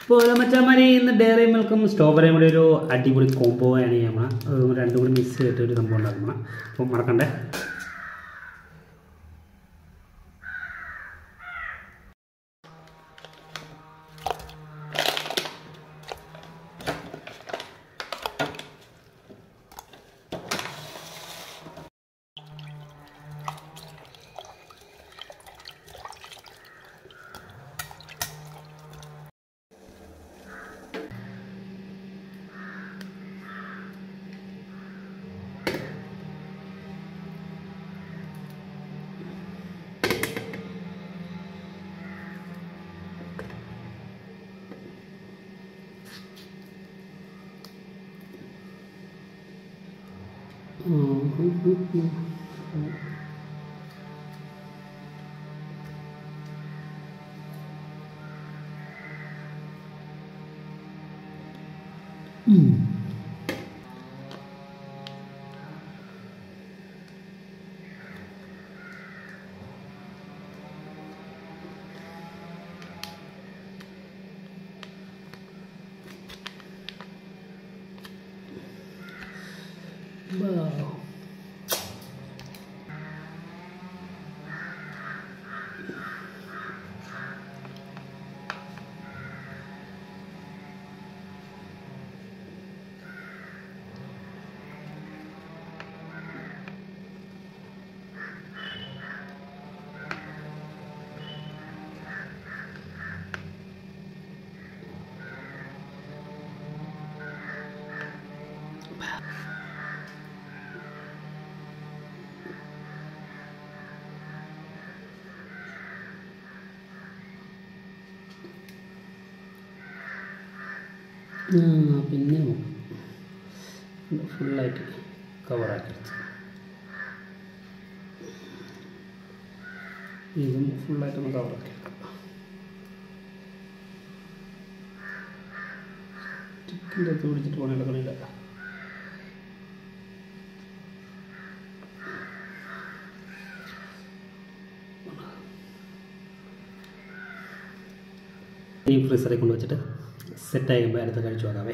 അപ്പോൾ മച്ചാമാരി ഇന്ന് ഡയറി മിൽക്കും സ്ട്രോബെറിയും കൂടി ഒരു അടിപൊളി കോംബോ ആണ് ചെയ്യണം അത് രണ്ടും കൂടി മിക്സ് ചെയ്തിട്ട് ഒരു സംഭവം ഉണ്ടാക്കണം അപ്പോൾ മറക്കണ്ടേ പിന്നെ ഫുള്ളായിട്ട് കവറാക്കി ഇതും ഫുള്ളായിട്ടൊന്ന് കവറാക്കി സ്റ്റിക്കിൻ്റെ അടുത്ത് പിടിച്ചിട്ട് പോകണ കളിയില്ല ഈ ഫ്രീസറിൽ കൊണ്ട് വെച്ചിട്ട് സെറ്റ് ആകുമ്പോൾ അടുത്ത് കഴിച്ചു നോക്കാവേ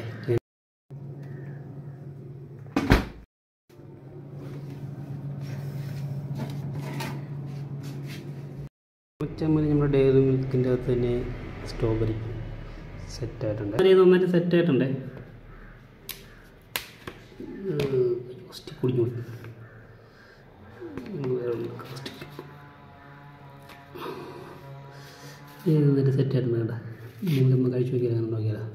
ഉച്ചമ്മൽ നമ്മുടെ ഡെയറി മിൽക്കിൻ്റെ അകത്ത് തന്നെ സ്ട്രോബെറി സെറ്റ് ആയിട്ടുണ്ട് അത് നന്നായിട്ട് സെറ്റ് ആയിട്ടുണ്ട് സ്റ്റിക്ക് കുടിഞ്ഞു പോയി വേറെ ഒന്ന് സ്റ്റിക്ക് ഇത് നന്നായിട്ട് സെറ്റ് ആയിട്ടുണ്ട് കേട്ടോ നമുക്കൊന്ന് കഴിച്ചു നോക്കിയാൽ അങ്ങനെ നോക്കിയാലോ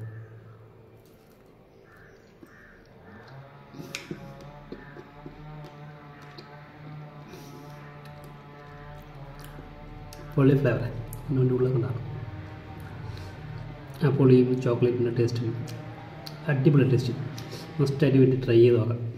പൊള്ളി ഫ്ലേവർ അതിൻ്റെ ഉള്ളിൽ ഉണ്ടാകും ആ പൊളിയും ചോക്ലേറ്റിൻ്റെ ടേസ്റ്റും അടിപൊളി ടേസ്റ്റ് മസ്റ്റായിട്ട് വേണ്ടി ട്രൈ ചെയ്ത് നോക്കാം